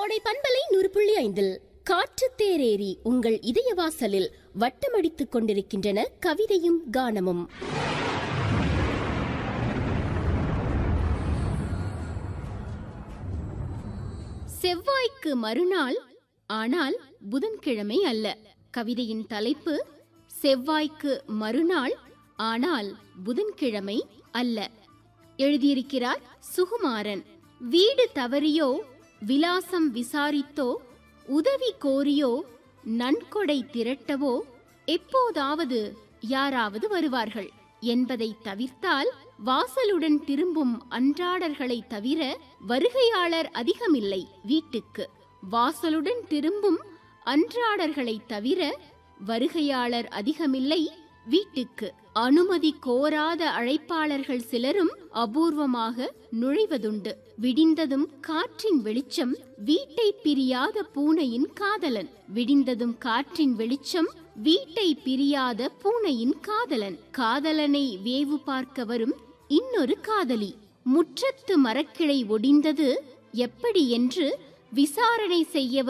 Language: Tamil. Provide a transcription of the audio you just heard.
கோடை பண்பலை நூறு புள்ளி ஐந்தில் காற்று தேரேறி உங்கள் இதய வாசலில் வட்டமடித்துக் கொண்டிருக்கின்றன கவிதையும் கானமும் செவ்வாய்க்கு மறுநாள் ஆனால் புதன்கிழமை அல்ல கவிதையின் தலைப்பு செவ்வாய்க்கு மறுநாள் ஆனால் புதன்கிழமை அல்ல எழுதியிருக்கிறார் சுகுமாரன் வீடு தவறியோ விலாசம் விசாரித்தோ உதவி கோரியோ நன்கொடை திரட்டவோ எப்போதாவது யாராவது வருவார்கள் என்பதை தவிர்த்தால் வாசலுடன் திரும்பும் அன்றாடர்களை தவிர வருகையாளர் அதிகமில்லை வீட்டுக்கு வாசலுடன் திரும்பும் அன்றாடர்களை தவிர வருகையாளர் அதிகமில்லை வீட்டுக்கு அனுமதி கோராத அழைப்பாளர்கள் சிலரும் அபூர்வமாக நுழைவதுண்டு விடிந்ததும் காற்றின் வெளிச்சம் வீட்டை பிரியாத பூனையின் காதலன் விடிந்ததும் காற்றின் வெளிச்சம் வீட்டை பிரியாத பூனையின் காதலன் காதலனை வேவு பார்க்க வரும் இன்னொரு காதலி முற்றத்து மரக்கிளை ஒடிந்தது எப்படி என்று விசாரணை செய்ய